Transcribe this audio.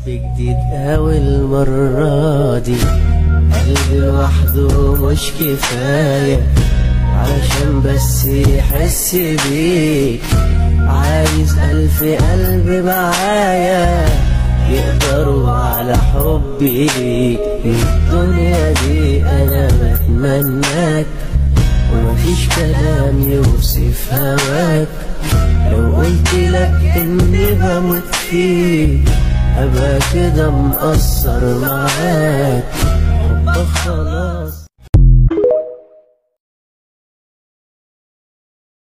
جديد قوي المرة دي قلبي لوحده مش كفاية علشان بس يحس بيك عايز ألف قلب معايا يقدروا على حبي ليك الدنيا دي أنا بتمناك ومفيش كلام يوصف هواك لو قلت لك إني بموت فيك أبقى كده مقصر معاك حبك خلاص